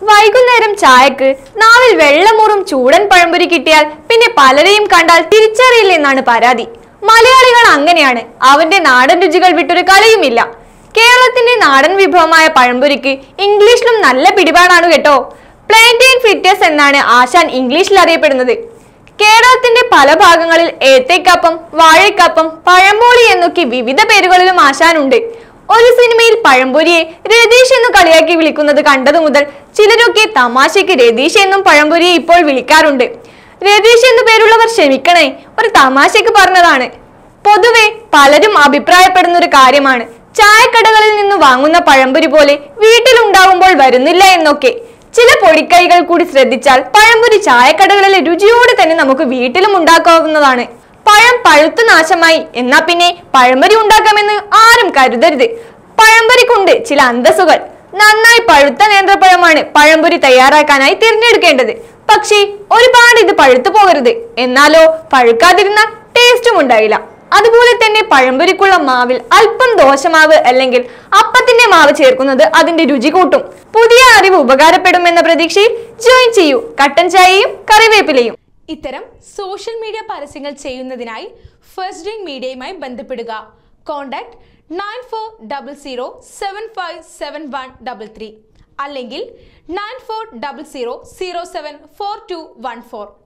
വൈകുന്നേരം ചായക്ക് നാവിൽ വെള്ളമൂറും ചൂടൻ പഴംപൊരി കിട്ടിയാൽ പിന്നെ പലരെയും കണ്ടാൽ തിരിച്ചറിയില്ലെന്നാണ് പരാതി മലയാളികൾ അങ്ങനെയാണ് അവന്റെ നാടൻ രുചികൾ വിട്ടൊരു കളിയുമില്ല കേരളത്തിന്റെ നാടൻ വിഭവമായ പഴംപൊരിക്ക് ഇംഗ്ലീഷിലും നല്ല പിടിപാടാണ് കേട്ടോ പ്ലാന്റെയിൻ ഫ്രിറ്റേഴ്സ് എന്നാണ് ആശാൻ ഇംഗ്ലീഷിൽ അറിയപ്പെടുന്നത് കേരളത്തിന്റെ പല ഭാഗങ്ങളിൽ ഏത്തയ്ക്കപ്പം വാഴയ്ക്കപ്പം പഴംപോളി എന്നൊക്കെ വിവിധ പേരുകളിലും ആശാനുണ്ട് ഒരു സിനിമയിൽ പഴംപൊരിയെ രതീഷ് എന്ന് കളിയാക്കി വിളിക്കുന്നത് കണ്ടതു മുതൽ ചിലരൊക്കെ തമാശയ്ക്ക് രതീഷ് എന്നും പഴംപൊരിയെ ഇപ്പോൾ വിളിക്കാറുണ്ട് രതീഷ് എന്നു പേരുള്ളവർ ക്ഷമിക്കണേ ഒരു തമാശയ്ക്ക് പറഞ്ഞതാണ് പൊതുവെ പലരും അഭിപ്രായപ്പെടുന്ന ഒരു കാര്യമാണ് ചായക്കടകളിൽ നിന്ന് വാങ്ങുന്ന പഴംപൊരി പോലെ വീട്ടിലുണ്ടാവുമ്പോൾ വരുന്നില്ല എന്നൊക്കെ ചില പൊടിക്കൈകൾ കൂടി ശ്രദ്ധിച്ചാൽ പഴംപൊരി ചായക്കടകളിലെ രുചിയോടെ തന്നെ നമുക്ക് വീട്ടിലും ഉണ്ടാക്കാവുന്നതാണ് പഴം പഴുത്തു നാശമായി എന്നാ പിന്നെ പഴംപൊരി ഉണ്ടാക്കാമെന്ന് ആരും കരുതരുത് പഴംപൊരിക്കുണ്ട് ചില അന്തസ്സുകൾ നന്നായി പഴുത്ത നേന്ത്രപ്പഴമാണ് പഴംപൊരി തയ്യാറാക്കാനായി തിരഞ്ഞെടുക്കേണ്ടത് പക്ഷേ ഒരുപാട് ഇത് പഴുത്തു പോകരുത് എന്നാലോ പഴുക്കാതിരുന്നാൽ ടേസ്റ്റും ഉണ്ടായില്ല അതുപോലെ തന്നെ പഴംപൊരിക്കുള്ള മാവിൽ അല്പം ദോശമാവ് അല്ലെങ്കിൽ അപ്പത്തിന്റെ മാവ് ചേർക്കുന്നത് അതിന്റെ രുചി കൂട്ടും പുതിയ അറിവ് ഉപകാരപ്പെടുമെന്ന പ്രതീക്ഷയിൽ ജോയിൻ ചെയ്യൂ കട്ടൻ ചായയും കറിവേപ്പിലയും ഇത്തരം സോഷ്യൽ മീഡിയ പരസ്യങ്ങൾ ചെയ്യുന്നതിനായി ഫസ്റ്റ് ഡ്രിങ്ക് മീഡിയയുമായി ബന്ധപ്പെടുക contact nine four double zero seven five seven one double three അല്ലെങ്കിൽ nine four double zero zero seven four two one four